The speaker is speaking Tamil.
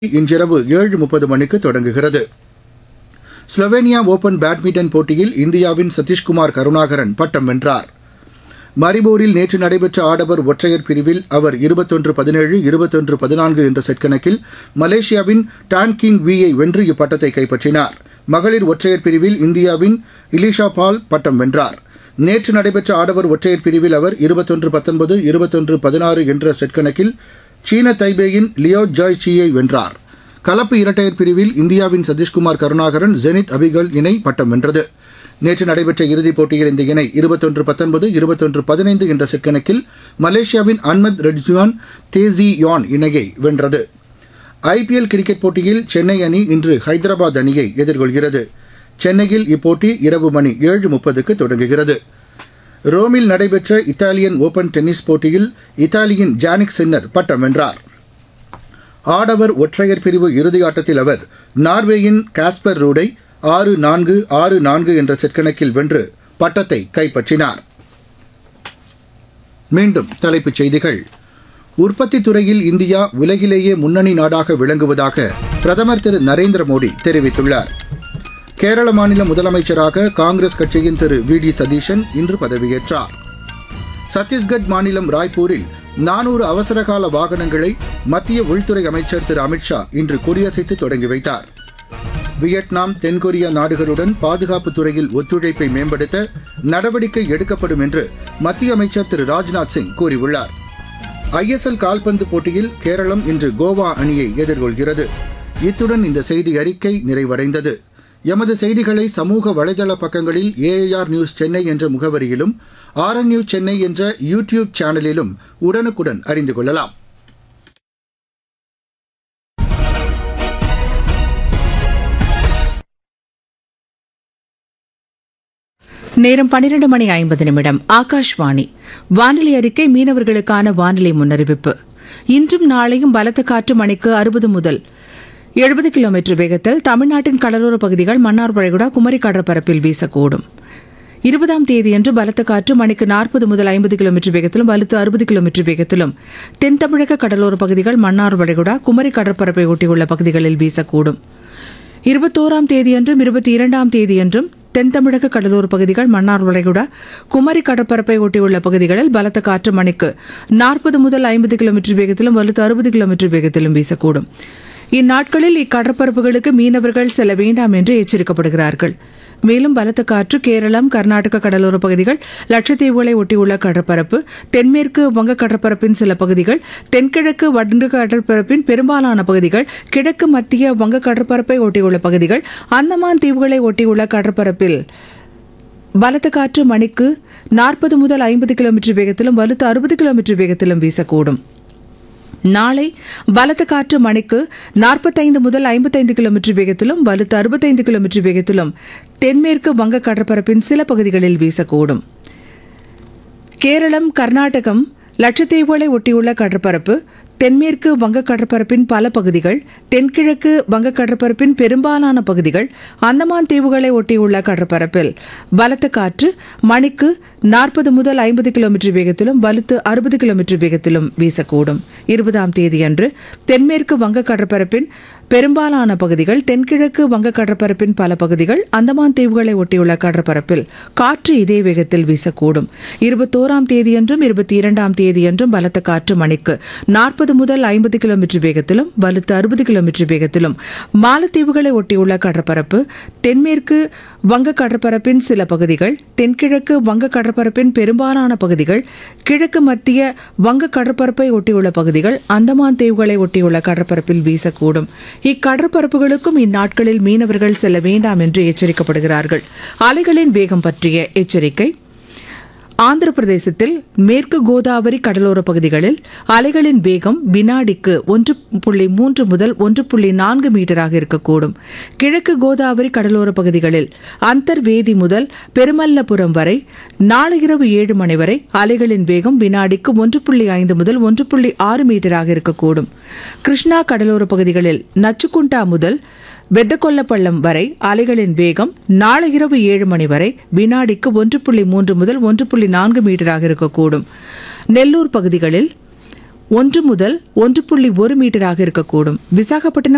இன்றிரவு ஏழு முப்பது மணிக்கு தொடங்குகிறது ஸ்லோவேனியா ஓபன் பேட்மிண்டன் போட்டியில் இந்தியாவின் சதீஷ்குமார் கருணாகரன் பட்டம் வென்றார் மரிபோரில் நேற்று நடைபெற்ற ஆடவர் ஒற்றையர் பிரிவில் அவர் இருபத்தொன்று பதினேழு இருபத்தொன்று பதினான்கு என்ற செட் கணக்கில் மலேசியாவின் டான் கிங் வியை வென்று இப்பட்டத்தை கைப்பற்றினார் மகளிர் ஒற்றையர் பிரிவில் இந்தியாவின் இலிஷா பால் பட்டம் வென்றார் நேற்று நடைபெற்ற ஆடவர் ஒற்றையர் பிரிவில் அவர் இருபத்தொன்று பத்தொன்பது இருபத்தொன்று பதினாறு என்ற செட் கணக்கில் சீன தைபேயின் லியோ ஜாய் சியை வென்றார் கலப்பு இரட்டையர் பிரிவில் இந்தியாவின் சதீஷ்குமார் கருணாகரன் ஜெனித் அபிகல் இணை பட்டம் வென்றது நேற்று நடைபெற்ற இறுதிப் போட்டியில் இந்த இணை இருபத்தொன்று பத்தொன்பது இருபத்தொன்று பதினைந்து என்ற செட் கணக்கில் மலேசியாவின் அன்மத் ரெட்ஜுவான் தேசி யான் இணையை வென்றது ஐபிஎல் கிரிக்கெட் போட்டியில் சென்னை அணி இன்று ஹைதராபாத் அணியை எதிர்கொள்கிறது சென்னையில் இப்போட்டி இரவு மணி ஏழு முப்பதுக்கு தொடங்குகிறது ரோமில் நடைபெற்ற இத்தாலியன் ஓபன் டென்னிஸ் போட்டியில் இத்தாலியின் ஜானிக் சின்னர் பட்டம் வென்றார் ஆடவர் ஒற்றையர் பிரிவு இறுதியாட்டத்தில் அவர் நார்வேயின் காஸ்பர் ரூடை ஆறு நான்கு ஆறு நான்கு என்ற செட் கணக்கில் வென்று பட்டத்தை கைப்பற்றினார் மீண்டும் தலைப்புச் செய்திகள் உற்பத்தித் துறையில் இந்தியா உலகிலேயே முன்னணி நாடாக விளங்குவதாக பிரதமர் திரு நரேந்திர மோடி தெரிவித்துள்ளார் கேரள மாநில முதலமைச்சராக காங்கிரஸ் கட்சியின் திரு வி டி சதீஷன் இன்று பதவியேற்றார் சத்தீஸ்கட் மாநிலம் ராய்ப்பூரில் நானூறு அவசரகால வாகனங்களை மத்திய உள்துறை அமைச்சர் திரு அமித்ஷா இன்று கொடியசைத்து தொடங்கி வைத்தார் வியட்நாம் தென்கொரியா நாடுகளுடன் பாதுகாப்பு துறையில் ஒத்துழைப்பை மேம்படுத்த நடவடிக்கை எடுக்கப்படும் என்று மத்திய அமைச்சர் திரு ராஜ்நாத் சிங் கூறியுள்ளார் ஐஎஸ்எல் கால்பந்து போட்டியில் கேரளம் இன்று கோவா அணியை எதிர்கொள்கிறது இத்துடன் இந்த செய்தி அறிக்கை நிறைவடைந்தது எமது செய்திகளை சமூக வலைதள பக்கங்களில் ஏஐஆர் நியூஸ் சென்னை என்ற முகவரியிலும் ஆர்என் நியூஸ் சென்னை என்ற யூடியூப் சேனலிலும் உடனுக்குடன் அறிந்து கொள்ளலாம் நேரம் பன்னிரண்டு மணி ஐம்பது நிமிடம் ஆகாஷ்வாணி வானிலை அறிக்கை மீனவர்களுக்கான வானிலை முன்னறிவிப்பு இன்றும் நாளையும் பலத்த காற்று மணிக்கு அறுபது முதல் எழுபது கிலோமீட்டர் வேகத்தில் தமிழ்நாட்டின் கடலோர பகுதிகள் மன்னார் வளைகுடா குமரி கடற்பரப்பில் வீசக்கூடும் இருபதாம் தேதியன்று பலத்த காற்று மணிக்கு நாற்பது முதல் ஐம்பது கிலோமீட்டர் வேகத்திலும் வலுத்து அறுபது கிலோமீட்டர் வேகத்திலும் தென் தமிழக கடலோர பகுதிகள் மன்னார் வளைகுடா குமரி கடற்பரப்பை ஒட்டியுள்ள பகுதிகளில் வீசக்கூடும் இருபத்தோராம் தேதியன்றும் இருபத்தி இரண்டாம் தேதியன்றும் தென் தமிழக கடலோர பகுதிகள் மன்னார் வளைகுடா குமரி கடற்பரப்பை ஒட்டியுள்ள பகுதிகளில் பலத்த காற்று மணிக்கு நாற்பது முதல் ஐம்பது கிலோமீட்டர் வேகத்திலும் வலுத்து அறுபது கிலோமீட்டர் வேகத்திலும் வீசக்கூடும் இந்நாட்களில் இக்கடற்பரப்புகளுக்கு மீனவர்கள் செல்ல வேண்டாம் என்று எச்சரிக்கப்படுகிறார்கள் மேலும் பலத்த காற்று கேரளம் கர்நாடக கடலோர பகுதிகள் லட்சத்தீவுகளை ஒட்டியுள்ள கடற்பரப்பு தென்மேற்கு வங்க கடற்பரப்பின் சில பகுதிகள் தென்கிழக்கு வடக்கு கடற்பரப்பின் பெரும்பாலான பகுதிகள் கிழக்கு மத்திய வங்க கடற்பரப்பை ஒட்டியுள்ள பகுதிகள் அந்தமான் தீவுகளை ஒட்டியுள்ள கடற்பரப்பில் பலத்த காற்று மணிக்கு நாற்பது முதல் ஐம்பது கிலோமீட்டர் வேகத்திலும் வலுத்து அறுபது கிலோமீட்டர் வேகத்திலும் வீசக்கூடும் நாளை பலத்த காற்று மணிக்கு நாற்பத்தைந்து முதல் ஐம்பத்தைந்து கிலோமீட்டர் வேகத்திலும் வலுத்து அறுபத்தைந்து கிலோமீட்டர் வேகத்திலும் தென்மேற்கு வங்க கடற்பரப்பின் சில பகுதிகளில் வீசக்கூடும் கேரளம் கர்நாடகம் லட்சத்தீவுகளை ஒட்டியுள்ள கடற்பரப்பு தென்மேற்கு வங்க கடற்பரப்பின் பல பகுதிகள் தென்கிழக்கு வங்க கடற்பரப்பின் பெரும்பாலான பகுதிகள் அந்தமான் தீவுகளை ஒட்டியுள்ள கடற்பரப்பில் பலத்த காற்று மணிக்கு நாற்பது முதல் ஐம்பது கிலோமீட்டர் வேகத்திலும் வலுத்து அறுபது கிலோமீட்டர் வேகத்திலும் வீசக்கூடும் இருபதாம் தேதியன்று தென்மேற்கு வங்க கடற்பரப்பின் பெரும்பாலான பகுதிகள் தென்கிழக்கு வங்க கடற்பரப்பின் பல பகுதிகள் அந்தமான் தீவுகளை ஒட்டியுள்ள கடற்பரப்பில் காற்று இதே வேகத்தில் வீசக்கூடும் இருபத்தோராம் தேதியன்றும் இருபத்தி இரண்டாம் தேதியன்றும் பலத்த காற்று மணிக்கு நாற்பது முதல் ஐம்பது கிலோமீட்டர் வேகத்திலும் வலுத்து அறுபது கிலோமீட்டர் வேகத்திலும் மாலத்தீவுகளை ஒட்டியுள்ள கடற்பரப்பு தென்மேற்கு வங்க கடற்பரப்பின் சில பகுதிகள் தென்கிழக்கு வங்க கடற்பரப்பின் பெரும்பாலான பகுதிகள் கிழக்கு மத்திய வங்க கடற்பரப்பை ஒட்டியுள்ள பகுதிகள் அந்தமான் தீவுகளை ஒட்டியுள்ள கடற்பரப்பில் வீசக்கூடும் இக்கடற்பரப்புகளுக்கும் இந்நாட்களில் மீனவர்கள் செல்ல வேண்டாம் என்று எச்சரிக்கப்படுகிறார்கள் அலைகளின் வேகம் பற்றிய எச்சரிக்கை ஆந்திர பிரதேசத்தில் மேற்கு கோதாவரி கடலோர பகுதிகளில் அலைகளின் வேகம் வினாடிக்கு ஒன்று புள்ளி மூன்று முதல் ஒன்று புள்ளி நான்கு மீட்டராக இருக்கக்கூடும் கிழக்கு கோதாவரி கடலோர பகுதிகளில் அந்தர்வேதி முதல் பெருமல்லபுரம் வரை நாளை இரவு ஏழு மணி வரை அலைகளின் வேகம் வினாடிக்கு ஒன்று புள்ளி ஐந்து முதல் ஒன்று புள்ளி ஆறு மீட்டராக இருக்கக்கூடும் கிருஷ்ணா கடலோர பகுதிகளில் நச்சுக்குண்டா முதல் வெத்தகொல்லப்பள்ளம் வரை அலைகளின் வேகம் நாளை இரவு ஏழு மணி வரை வினாடிக்கு ஒன்று புள்ளி மூன்று முதல் ஒன்று புள்ளி நான்கு மீட்டராக இருக்கக்கூடும் நெல்லூர் பகுதிகளில் ஒன்று முதல் ஒன்று புள்ளி ஒரு மீட்டராக இருக்கக்கூடும் விசாகப்பட்டினம்